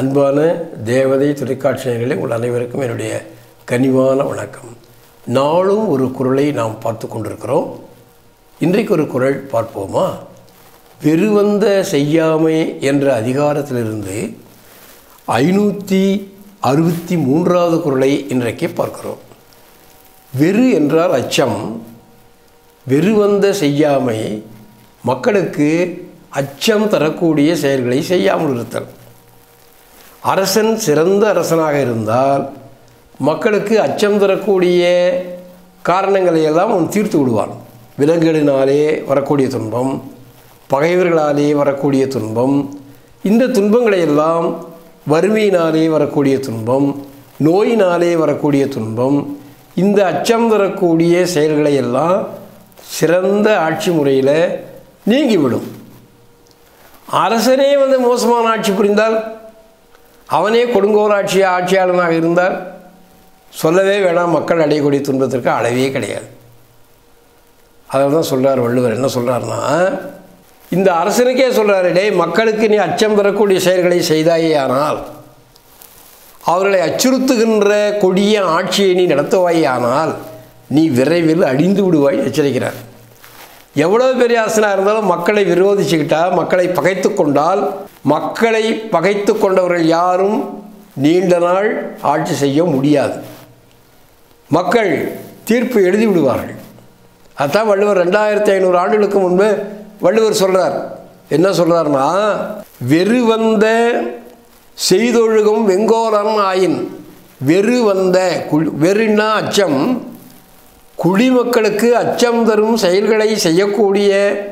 அன்பான தேவதை தொலைக்காட்சி நேயர்களே உங்கள் அனைவருக்கும் என்னுடைய கனிவான வணக்கம் நாளும் ஒரு குரலை நாம் பார்த்து கொண்டிருக்கிறோம் இன்றைக்கு ஒரு குரல் பார்ப்போமா வெறுவந்த செய்யாமை என்ற அதிகாரத்திலிருந்து ஐநூற்றி அறுபத்தி மூன்றாவது குரலை இன்றைக்கு பார்க்கிறோம் வெறு என்றால் அச்சம் வெறுவந்த செய்யாமை மக்களுக்கு அச்சம் தரக்கூடிய செயல்களை செய்யாமல் இருத்தல் அரசன் சிறந்த அரசனாக இருந்தால் மக்களுக்கு அச்சம் தரக்கூடிய காரணங்களை எல்லாம் அவன் தீர்த்து விடுவான் விலங்குகளினாலே வரக்கூடிய துன்பம் பகைவர்களாலே வரக்கூடிய துன்பம் இந்த துன்பங்களை எல்லாம் வறுமையினாலே வரக்கூடிய துன்பம் நோயினாலே வரக்கூடிய துன்பம் இந்த அச்சம் தரக்கூடிய செயல்களை எல்லாம் சிறந்த ஆட்சி முறையில் நீங்கிவிடும் அரசனே வந்து மோசமான ஆட்சி புரிந்தால் அவனே கொடுங்கோல் ஆட்சி ஆட்சியாளனாக இருந்தால் சொல்லவே வேணாம் மக்கள் அடையக்கூடிய துன்பத்திற்கு அளவே கிடையாது அதில் தான் சொல்கிறார் வள்ளுவர் என்ன சொல்கிறாருன்னா இந்த அரசனுக்கே சொல்கிறாரு டேய் மக்களுக்கு நீ அச்சம் தரக்கூடிய செயல்களை செய்தாயே ஆனால் அவர்களை அச்சுறுத்துகின்ற கொடிய ஆட்சியை நீ நடத்துவாயே ஆனால் நீ விரைவில் அழிந்து விடுவாய் எச்சரிக்கிறார் எவ்வளோ பெரிய அரசனாக இருந்தாலும் மக்களை விரோதிச்சுக்கிட்டா மக்களை பகைத்து கொண்டால் மக்களை பகைத்து கொண்டவர்கள் யாரும் நீண்ட நாள் ஆட்சி செய்ய முடியாது மக்கள் தீர்ப்பு எழுதி விடுவார்கள் அதான் வள்ளுவர் ரெண்டாயிரத்தி ஐநூறு ஆண்டுகளுக்கு முன்பு வள்ளுவர் சொல்கிறார் என்ன சொல்கிறாருன்னா வெறு வந்த செய்தொழுகும் வெங்கோலன் ஆயின் வெறு வந்த குள் வெறுன்னா அச்சம் குடிமக்களுக்கு அச்சம் தரும் செயல்களை செய்யக்கூடிய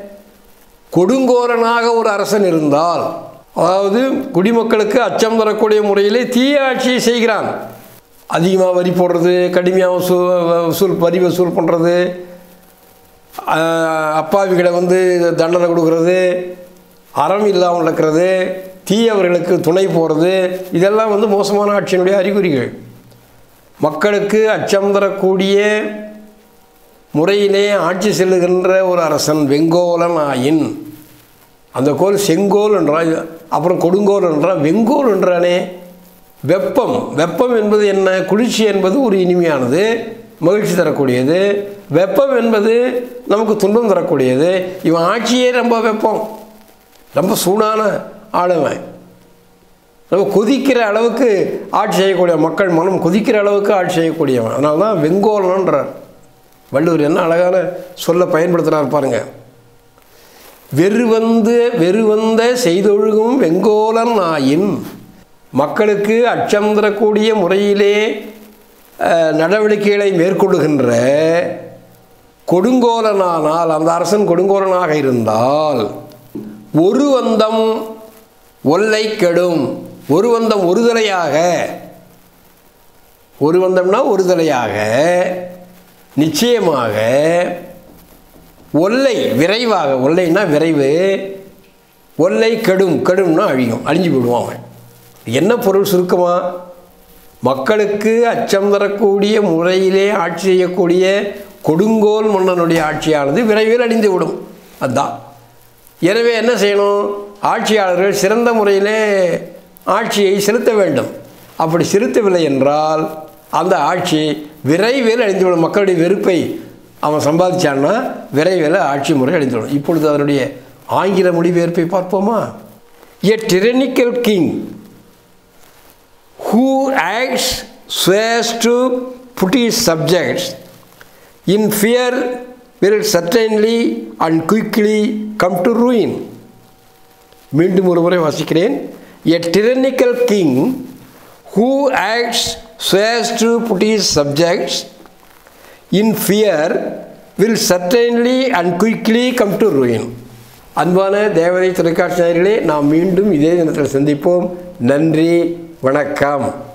கொடுங்கோரனாக ஒரு அரசன் இருந்தால் அதாவது குடிமக்களுக்கு அச்சம் தரக்கூடிய முறையிலே தீய ஆட்சியை செய்கிறான் அதிகமாக வரி போடுறது கடுமையாக வசூல் வசூல் வரி வசூல் பண்ணுறது அப்பாவிகளை வந்து தண்டனை கொடுக்கறது அறம் இல்லாமல் நடக்கிறது தீயவர்களுக்கு துணை போகிறது இதெல்லாம் வந்து மோசமான ஆட்சியினுடைய அறிகுறிகள் மக்களுக்கு அச்சம் தரக்கூடிய முறையிலே ஆட்சி செல்லுகின்ற ஒரு அரசன் வெங்கோலன் ஆயின் அந்த கோல் செங்கோல் என்றான் அப்புறம் கொடுங்கோல் என்றான் வெங்கோல் என்றானே வெப்பம் வெப்பம் என்பது என்ன குளிர்ச்சி என்பது ஒரு இனிமையானது மகிழ்ச்சி தரக்கூடியது வெப்பம் என்பது நமக்கு துன்பம் தரக்கூடியது இவன் ஆட்சியே ரொம்ப வெப்பம் ரொம்ப சூடான ஆளுவன் நம்ம கொதிக்கிற அளவுக்கு ஆட்சி செய்யக்கூடிய மக்கள் மனம் கொதிக்கிற அளவுக்கு ஆட்சி செய்யக்கூடியவன் அதனால தான் வெங்கோலன்றார் வள்ளுவர் என்ன அழகான சொல்ல பயன்படுத்துகிறார் பாருங்க வெறுவந்து வெறுவந்த செய்தொழுகும் வெங்கோலன் ஆயின் மக்களுக்கு அச்சம் தரக்கூடிய முறையிலே நடவடிக்கைகளை மேற்கொள்ளுகின்ற கொடுங்கோலனானால் அந்த அரசன் கொடுங்கோலனாக இருந்தால் ஒரு வந்தம் ஒல்லை கெடும் ஒரு வந்தம் ஒருதலையாக ஒரு வந்தம்னா ஒருதலையாக நிச்சயமாக ஒல்லை விரைவாக ஒல்லைன்னா விரைவு ஒல்லை கெடும் கெடும்னா அழியும் அழிஞ்சு விடுவான் அவன் என்ன பொருள் சுருக்கமா மக்களுக்கு அச்சம் தரக்கூடிய முறையிலே ஆட்சி செய்யக்கூடிய கொடுங்கோல் மன்னனுடைய ஆட்சியானது விரைவில் அழிந்து விடும் அதுதான் எனவே என்ன செய்யணும் ஆட்சியாளர்கள் சிறந்த முறையிலே ஆட்சியை செலுத்த வேண்டும் அப்படி செலுத்தவில்லை என்றால் அந்த ஆட்சி விரைவில் அழிந்துவிடும் மக்களுடைய வெறுப்பை அவன் சம்பாதிச்சான்னா விரைவில் ஆட்சி முறை அழிந்துவிடும் இப்பொழுது அதனுடைய ஆங்கில மொழிபெயர்ப்பை பார்ப்போமா a tyrannical king who acts ஸ்வேஸ் to put his subjects in fear will certainly and quickly come to ruin மீண்டும் ஒரு முறை வாசிக்கிறேன் a tyrannical king who acts swears to put his subjects in fear will certainly and quickly come to ruin. அன்பான தேவதை தொலைக்காட்சி நேயர்களே நாம் மீண்டும் இதே தினத்தில் சந்திப்போம் நன்றி வணக்கம்